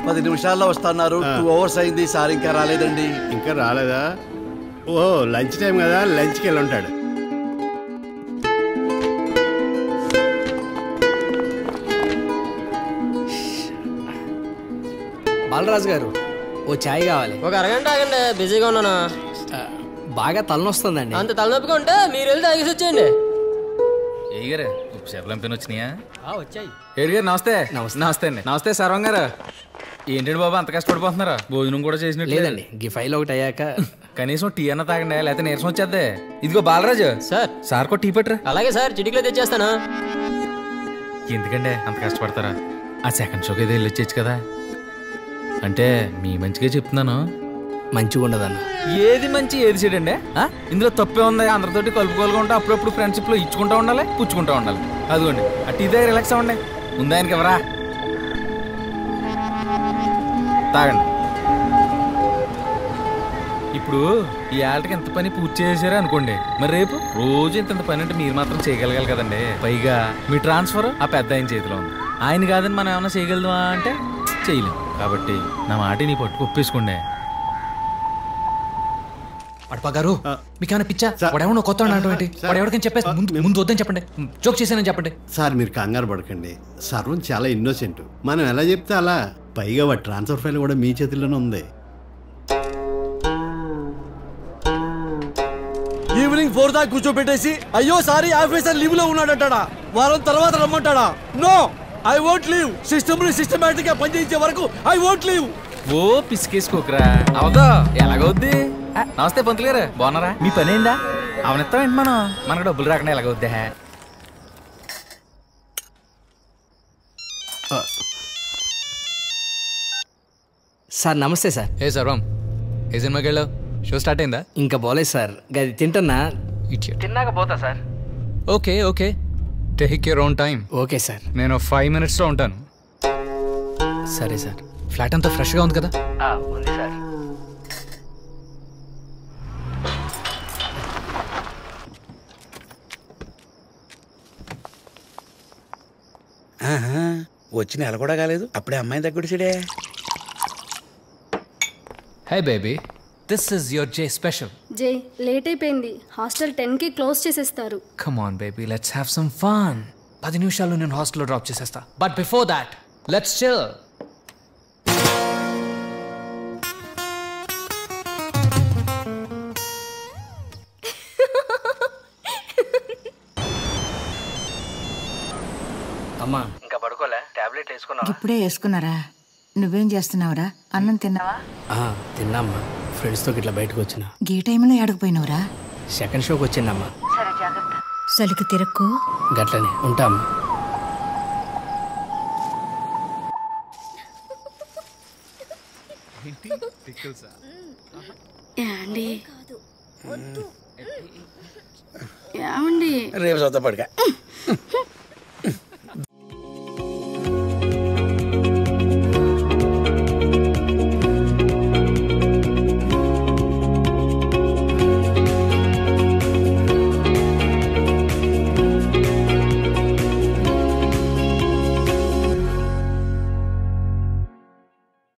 పది నిమిషాల్లో వస్తున్నారు టూ అవర్స్ అయింది సార్ ఇంకా రాలేదండి ఇంకా రాలేదా ఓ లంచ్ టైం కదా లంచ్కి వెళ్ళి ఉంటాడు బాలరాజు గారు ఓ ఛాయ్ కావాలి ఒక అరగంట ఆగండి బిజీగా ఉన్నాను ఆ, బాగా తలనొస్తుందండి అంత తలనొప్పిగా ఉంటే మీరు వెళ్ళి తాగేసి వచ్చేయండి ఏగారు ఉప్పు చేపలు ఎంపిన వచ్చినాయా వచ్చాయి ఏడు గారు నమస్తే నమస్తే. నమస్తే అండి నమస్తే సర్వం గారు ఏంటండి బాబు అంత కష్టపడిపోతున్నారా భోజనం కూడా చేసినట్టు లేదండి ఈ ఫైల్ ఒకటి అయ్యాక కనీసం టీ అన్న తాగండి లేకపోతే నీరసం వచ్చేద్దే ఇదిగో బాలరాజు సార్ సార్ కో టీ పట్టరా అలాగే సార్ చిటికలో తెచ్చేస్తాను ఎందుకండి అంత కష్టపడతారా ఆ సెకండ్ షోకి ఏదో వెళ్ళొచ్చేచ్చు కదా అంటే మీ మంచిగా చెప్తున్నాను మంచిగా ఉండదన్న ఏది మంచి ఏది చెడండి ఆ? ఇందులో తప్పే ఉంది అందరితోటి కలుపుకోలుగా ఉంటే అప్పుడప్పుడు ఫ్రెండ్షిప్ లో ఇచ్చుకుంటా ఉండాలి పుచ్చుకుంటా ఉండాలి అదిగోండి ఆ టీ దగ్గర రిలాక్స్ అవ్వండి ఉందా ఆయనకి ఎవరా తాగండి ఇప్పుడు ఈ ఆటకి ఎంత పని పూర్తి చేశారా అనుకోండి మరి రేపు రోజు ఇంత ఇంత పని అంటే మీరు మాత్రం చేయగలగాలి కదండి పైగా మీ ట్రాన్స్ఫర్ ఆ పెద్ద ఆయన చేతిలో ఉంది ఆయన కాదని మనం ఏమైనా చేయగలమా అంటే చేయలేం కాబట్టి నా మాట నీ పట్టుకు ఒప్పేసుకోండి అడపా గారు ఆ. మీకేమైనా పిచ్చా సార్. వాడెవడో కొత్త అంటావేంటి సార్. వాడు ఎవరికైనా చెప్పేసి ముందు ముందు వద్దని చెప్పండి జోక్ చేశానని చెప్పండి సార్ మీరు కంగారు పడకండి సర్వం చాలా ఇన్నోసెంట్ మనం ఎలా చెప్తే అలా పైగా వాడి ట్రాన్స్ఫర్ ఫైల్ కూడా మీ చేతిలోనే ఉంది ఈవినింగ్ ఫోర్ దాకా కూర్చోబెట్టేసి అయ్యో సారీ ఆఫీసర్ లీవ్ లో ఉన్నాడంటాడా వారం తర్వాత రమ్మంటాడా no I won't leave system ని సిస్టమేటిక్ గా పనిచేయించే వరకు ఐ వోంట్ లీవ్ ఓ పిసికేసుకోకరా అవదో ఎలాగవుద్ది ఆ, నమస్తే పంతులు గారు బాగున్నారా మీ పని ఏందా అవనిస్తామేంటి మనం మనకు డబ్బులు రాకుండా ఎలాగవుద్ది సార్ నమస్తే సార్ ఏ సర్వం ఏ సినిమాకి వెళ్ళావు షో స్టార్ట్ అయిందా ఇంకా పోలేదు సార్ గది తింటున్నా ఇడియట్ తిన్నాక పోతా sir okay okay take your own time okay sir నేను ఫైవ్ మినిట్స్లో ఉంటాను సరే సార్ ఫ్లాట్ అంతా ఫ్రెష్గా ఉంది కదా ఉంది సార్ వచ్చి నెల కూడా కాలేదు అప్పుడే అమ్మాయి దగ్గుడిసిడే hey baby this is your J special జై లేట్ అయిపోయింది హాస్టల్ టెన్కి క్లోజ్ చేసేస్తారు come on baby let's have some fun పది నిమిషాల్లో నేను హాస్టల్లో డ్రాప్ చేసేస్తా but before that let's chill అమ్మా ఇంకా పడుకోలే టాబ్లెట్ వేసుకున్నావా ఇప్పుడే వేసుకున్నారా నువ్వేం చేస్తున్నావురా అన్నం తిన్నావా ఆ, తిన్నామ్మా ఫ్రెండ్స్తో ఇట్లా బయటకు వచ్చిన గీ టైంలో ఏడకపోయినవురా సెకండ్ షోకి వచ్చిందమ్మా సలికి తిరక్కు గట్లనే ఉంటామ్మా ఏమండి ఏమండి రేపు సొంత పడుక